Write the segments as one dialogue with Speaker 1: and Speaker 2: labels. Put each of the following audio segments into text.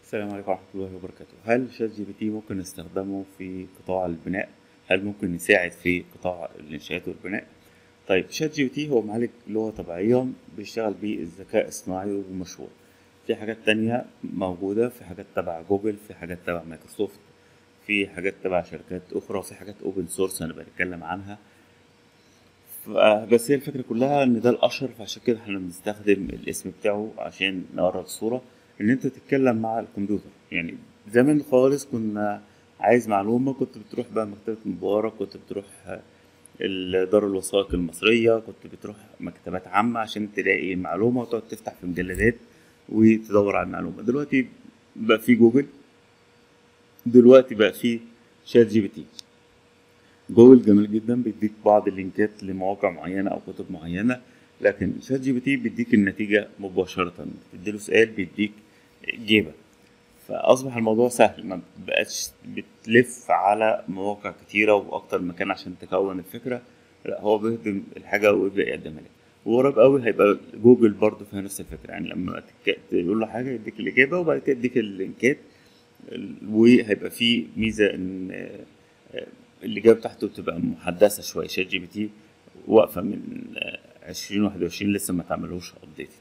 Speaker 1: السلام عليكم ورحمة الله وبركاته هل شات جي بي تي ممكن نستخدمه في قطاع البناء؟ هل ممكن يساعد في قطاع الإنشاءات والبناء؟ طيب شات جي بي تي هو معالج لغة طبيعية بيشتغل بيه الذكاء الصناعي ومشهور في حاجات تانية موجودة في حاجات تبع جوجل في حاجات تبع مايكروسوفت في حاجات تبع شركات أخرى وفي حاجات أوبن سورس هنبقى نتكلم عنها ف- بس هي الفكرة كلها إن ده الأشهر فعشان كده احنا بنستخدم الاسم بتاعه عشان نقرب الصورة إن أنت تتكلم مع الكمبيوتر يعني زمان خالص كنا عايز معلومة كنت بتروح بقى مكتبة مبارك كنت بتروح ال- دار الوثائق المصرية كنت بتروح مكتبات عامة عشان تلاقي معلومة وتقعد تفتح في مجلدات وتدور على المعلومة دلوقتي بقى في جوجل دلوقتي بقى في شات جي بي تي جوجل جميل جدا بيديك بعض اللينكات لمواقع معينة أو كتب معينة لكن شات جي بي تي بيديك النتيجة مباشرة تديله سؤال بيديك إجابة فأصبح الموضوع سهل ما بقاش بتلف على مواقع كتيرة وأكتر مكان عشان تكون الفكرة لا هو بيهضم الحاجة ويبدأ يقدمها لك وقريب قوي هيبقى جوجل برضه فيها نفس الفكرة يعني لما تك- تقول له حاجة يديك الإجابة وبعد كده يديك اللينكات وهيبقى في ميزة إن آه، الإجابة بتاعته تبقى محدثة شوية شات جي بي تي واقفة من عشرين واحد وعشرين لسه ما تعملوش أبديت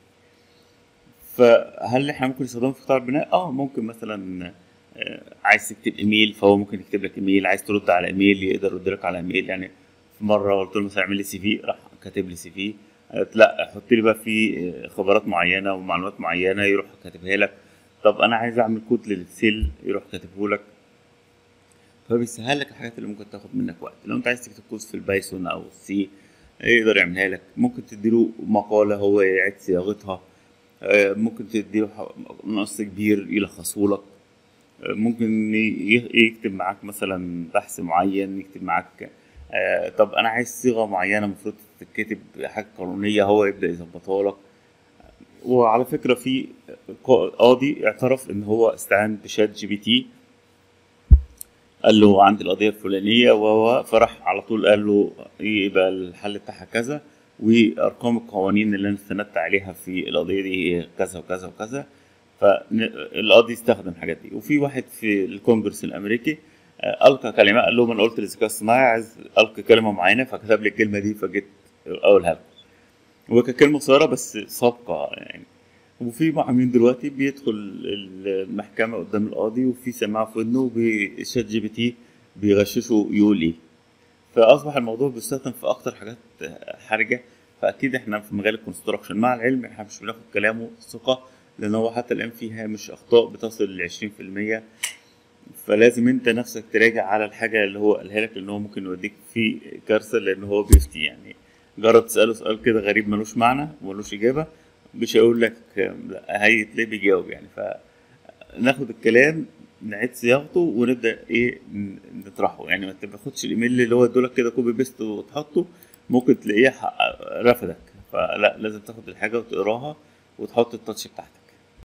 Speaker 1: فهل احنا ممكن نستخدمه في قطاع البناء؟ اه ممكن مثلا آه، عايز تكتب ايميل فهو ممكن يكتب لك ايميل عايز ترد على ايميل يقدر يرد لك على ايميل يعني في مره قلت له مثلا اعمل لي سي في راح كاتب لي سي في قالت لا حط لي بقى في آه، خبرات معينه ومعلومات معينه يروح كاتبها لك طب انا عايز اعمل كود للسيل يروح كاتبه لك فبيسهل لك الحاجات اللي ممكن تاخد منك وقت لو انت عايز تكتب كود في البايثون او السي يقدر يعملها لك ممكن تديله مقاله هو يعيد صياغتها آه، ممكن تديله ح- نص كبير يلخصه لك آه، ممكن ي- يكتب معاك مثلا بحث معين يكتب معاك آه، طب انا عايز صيغه معينه المفروض تتكتب حاجه قانونيه هو يبدا يظبطها لك وعلى فكره في قا- قاضي اعترف ان هو استعان بشات جي بي تي قال له عندي القضيه الفلانيه وهو فرح على طول قال له يبقى الحل بتاعها كذا وارقام القوانين اللي انا استندت عليها في القضيه دي هي كذا وكذا وكذا فالقاضي استخدم الحاجات دي وفي واحد في الكونجرس الامريكي آه، القى كلمه قال لهم انا قلت للذكاء الصناعي عايز القي كلمه معينه فكتب لي الكلمه دي فجيت اقولها له وكانت كلمه قصيره بس سابقه يعني وفي محامين دلوقتي بيدخل المحكمة قدام القاضي وفي سماعة في ودنه وشات جي بي تي بيغششه يقول ايه فأصبح الموضوع بيستخدم في أكتر حاجات حرجة فأكيد احنا في مجال الكونستراكشن مع العلم احنا مش بناخد كلامه ثقة لأن هو حتى الآن في هامش أخطاء بتصل لعشرين في المية فلازم انت نفسك تراجع على الحاجة اللي هو قالها لك لأن هو ممكن يوديك في كارثة لأن هو بيفتي يعني جرب تسأله سؤال كده غريب ملوش معنى وملوش إجابة مش هيقول لك لا هيتلاقيه بيجاوب يعني فناخد الكلام نعيد صياغته ونبدا ايه ن- نطرحه يعني ما تاخدش الايميل اللي هو ادولك كده كوبي بيست وتحطه ممكن تلاقيه ح- رفضك فلا لازم تاخد الحاجه وتقراها وتحط التاتش بتاعتك